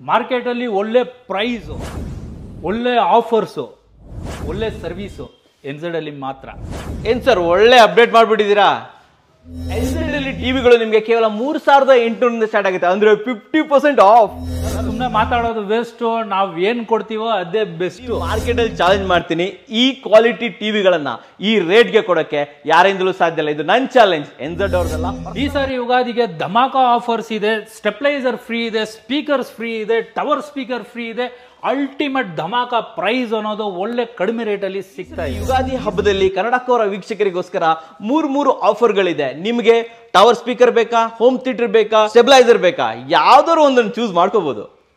ಮಾರ್ಕೆಟಲ್ಲಿ ಒಳ್ಳೆ ಪ್ರೈಸು ಒಳ್ಳೆ ಆಫರ್ಸು ಒಳ್ಳೆ ಸರ್ವೀಸು ಎನ್ಝೆಡಲ್ಲಿ ಮಾತ್ರ ಏನ್ ಸರ್ ಒಳ್ಳೆ ಅಪ್ಡೇಟ್ ಮಾಡ್ಬಿಟ್ಟಿದ್ದೀರಾ ಎಲ್ ಟಿವಿಗಳು ನಿಮಗೆ ಕೇವಲ ಮೂರ್ ಸಾವಿರದ ಎಂಟುನೂರಿಂದ ಸ್ಟಾರ್ಟ್ ಆಗುತ್ತೆ ಅಂದ್ರೆ ಫಿಫ್ಟಿ ಪರ್ಸೆಂಟ್ ಆಫ್ ಸುಮ್ಮನೆ ಮಾತಾಡೋದು ವೇಸ್ಟು ನಾವು ಏನು ಕೊಡ್ತೀವೋ ಅದೇ ಬೆಸ್ಟು ಮಾರ್ಕೆಟ್ ಅಲ್ಲಿ ಚಾಲೆಂಜ್ ಮಾಡ್ತೀನಿ ಈ ಕ್ವಾಲಿಟಿ ಟಿವಿಗಳನ್ನ ಈ ರೇಟ್ಗೆ ಕೊಡಕ್ಕೆ ಯಾರಿಂದಲೂ ಸಾಧ್ಯ ಇಲ್ಲ ಇದು ನನ್ನ ಚಾಲೆಂಜ್ ಎನ್ಝಡ್ ಅವ್ರದಲ್ಲ ಈ ಸಾರಿ ಯುಗಾದಿಗೆ ಧಮಾಕ ಆಫರ್ಸ್ ಇದೆ ಸ್ಟೆಪ್ಲೈಸರ್ ಫ್ರೀ ಇದೆ ಸ್ಪೀಕರ್ಸ್ ಫ್ರೀ ಇದೆ ಟವರ್ ಸ್ಪೀಕರ್ ಫ್ರೀ ಇದೆ ಅಲ್ಟಿಮೇಟ್ ಧಮಾಕ ಪ್ರೈಸ್ ಅನ್ನೋದು ಒಳ್ಳೆ ಕಡಿಮೆ ರೇಟಲ್ಲಿ ಸಿಗ್ತಾ ಇದೆ ಯುಗಾದಿ ಹಬ್ಬದಲ್ಲಿ ಕನ್ನಡಕ್ಕವರ ವೀಕ್ಷಕರಿಗೋಸ್ಕರ ಮೂರ್ ಮೂರು ಆಫರ್ಗಳಿದೆ ನಿಮಗೆ ಟವರ್ ಸ್ಪೀಕರ್ ಬೇಕಾ ಹೋಮ್ ಥಿಯೇಟರ್ ಬೇಕಾ ಸ್ಟೆಬಿಲೈಸರ್ ಬೇಕಾ ಯಾವ್ದಾದ್ರು ಒಂದನ್ನು ಚೂಸ್ ಮಾಡ್ಕೋಬಹುದು